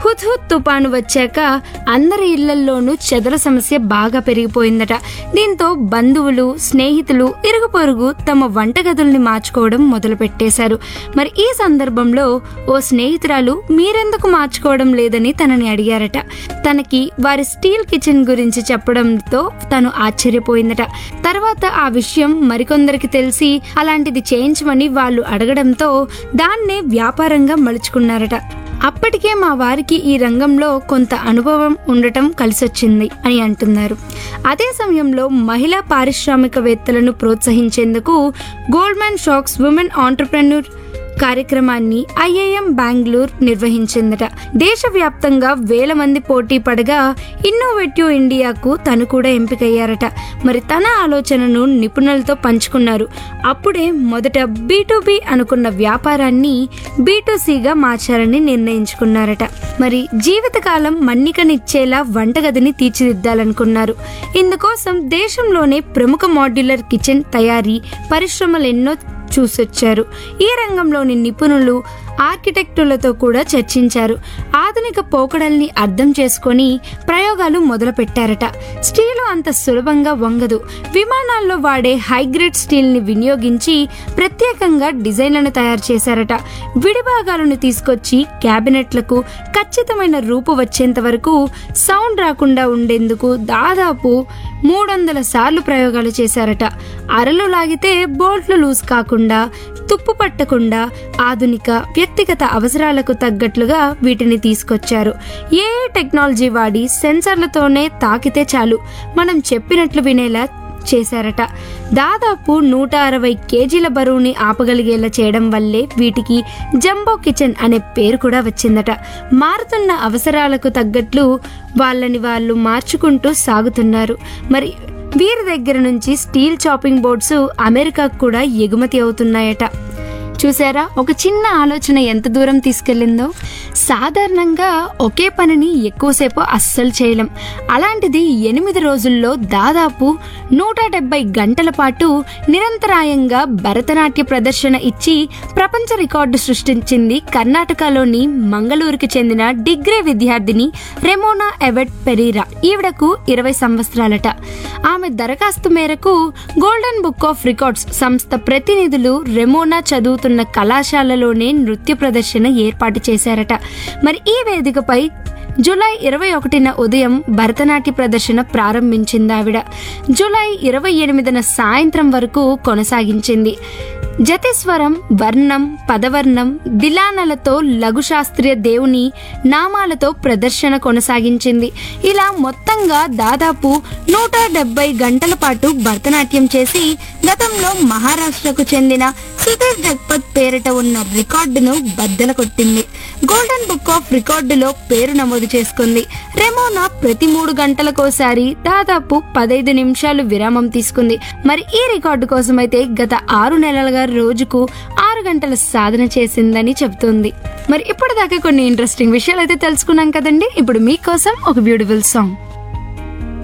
హుద్హుద్ తుపాను వచ్చాక అందరి ఇళ్లల్లోనూ చెదల సమస్య బాగా పెరిగిపోయిందట దీంతో బంధువులు స్నేహితులు ఇరుగు పొరుగు తమ వంటగదుల్ని మార్చుకోవడం మొదలు పెట్టేశారు మరి ఈ సందర్భంలో ఓ స్నేహితురాలు మీరెందుకు మార్చుకోవడం లేదని తనని అడిగారట తనకి వారి స్టీల్ కిచెన్ గురించి చెప్పడంతో తను ఆశ్చర్యపోయిందట తర్వాత ఆ విషయం మరికొందరికి తెలిసి అలాంటిది చేయించమని వాళ్ళు అడగడంతో దాన్నే వ్యాపారంగా మలుచుకున్నారట అప్పటికే మా వారికి ఈ రంగంలో కొంత అనుభవం ఉండటం కలిసొచ్చింది అని అంటున్నారు అదే సమయంలో మహిళా పారిశ్రామికవేత్తలను ప్రోత్సహించేందుకు గోల్డ్మెన్ షాక్స్ ఉమెన్ ఆంటర్ప్రెన్యూర్ కార్యక్రమాన్ని ఐఐఎం బెంగళూరు నిర్వహించిందట దేశవ్యాప్తంగా వేల మంది పోటీ పడగా ఇన్నోవేటివ్ ఇండియాకు తను కూడా ఎంపికయ్యారట మరి తన ఆలోచనను నిపుణులతో పంచుకున్నారు అప్పుడే మొదట బి అనుకున్న వ్యాపారాన్ని బీటూసీగా మార్చాలని నిర్ణయించుకున్నారట మరి జీవితకాలం మన్నికనిచ్చేలా వంటగదిని తీర్చిదిద్దాలనుకున్నారు ఇందుకోసం దేశంలోనే ప్రముఖ మాడ్యులర్ కిచెన్ తయారీ పరిశ్రమలెన్నో చూసొచ్చారు ఈ రంగంలోని నిపుణులు ఆర్కిటెక్టులతో కూడా చర్చించారు ఆధునిక పోకడల్ని అర్థం చేసుకొని ప్రయోగాలు మొదలు పెట్టారట స్టీలు అంత సులభంగా వంగదు విమానాల్లో వాడే హైగ్రేడ్ స్టీల్ని వినియోగించి ప్రత్యేకంగా డిజైన్లను తయారు చేశారట విడిభాగాలను తీసుకొచ్చి క్యాబినెట్లకు ఖచ్చితమైన రూపు వచ్చేంత వరకు సౌండ్ రాకుండా ఉండేందుకు దాదాపు మూడు వందల సార్లు ప్రయోగాలు చేశారట అరలు లాగితే బోల్ట్లు లూజ్ కాకుండా తుప్పు పట్టకుండా ఆధునిక వ్యక్తిగత అవసరాలకు తగ్గట్లుగా వీటిని తీసుకొచ్చారు ఏ టెక్నాలజీ వాడి సెన్సర్లతోనే తాకితే చాలు మనం చెప్పినట్లు వినేలా చేశారట దాదాపు నూట అరవై కేజీల బరువుని ఆపగలిగేలా చేయడం వల్లే వీటికి జంబో కిచెన్ అనే పేరు కూడా వచ్చిందట మారుతున్న అవసరాలకు తగ్గట్లు వాళ్ళని వాళ్ళు మార్చుకుంటూ సాగుతున్నారు మరి వీరి దగ్గర నుంచి స్టీల్ చాపింగ్ బోర్డ్స్ అమెరికాకు కూడా ఎగుమతి అవుతున్నాయట చూసారా ఒక చిన్న ఆలోచన ఎంత దూరం తీసుకెళ్ళిందో సాధారణంగా ఒకే పనిని ఎక్కువసేపు అస్సలు చేయలేం అలాంటిది ఎనిమిది రోజుల్లో దాదాపు నూట డెబ్బై గంటల పాటు నిరంతరాయంగా భరతనాట్య ప్రదర్శన ఇచ్చి ప్రపంచ రికార్డు సృష్టించింది కర్ణాటకలోని మంగళూరుకి చెందిన డిగ్రీ విద్యార్థిని రెమోనా ఎవెట్ పెరీరా ఈవిడకు ఇరవై సంవత్సరాలట ఆమె దరఖాస్తు మేరకు గోల్డెన్ బుక్ ఆఫ్ రికార్డ్స్ సంస్థ ప్రతినిధులు రెమోనా చదువుతున్న కళాశాలలోనే నృత్య ప్రదర్శన ఏర్పాటు చేశారట మరి ఈ వేదికపై జూలై ఇరవై ఒకటిన ఉదయం భరతనాట్య ప్రదర్శన ప్రారంభించింది ఆవిడ జూలై ఇరవై ఎనిమిదిన సాయంత్రం వరకు కొనసాగించింది జతిస్వరం వర్ణం పదవర్ణం దిలానలతో లఘు శాస్త్రీయ దేవుని నామాలతో ప్రదర్శన కొనసాగించింది ఇలా మొత్తంగా దాదాపు నూట డెబ్బై గంటల పాటు భరతనాట్యం చేసి గతంలో మహారాష్ట్రకు చెందిన సుధీర్ జగపత్ పేరిట ఉన్న రికార్డును బద్దల కొట్టింది గోల్డెన్ బుక్ ఆఫ్ రికార్డులో పేరు నమోదు చేసుకుంది రెమోనా ప్రతి మూడు గంటలకోసారి దాదాపు పదైదు నిమిషాలు విరామం తీసుకుంది మరి ఈ రికార్డు కోసం అయితే గత ఆరు నెలలుగా రోజుకు ఆరు గంటల సాధన చేసిందని చెబుతుంది మరి ఇప్పటిదాకా కొన్ని ఇంట్రెస్టింగ్ విషయాలు అయితే తెలుసుకున్నాం కదండి ఇప్పుడు మీకోసం ఒక బ్యూటిఫుల్ సాంగ్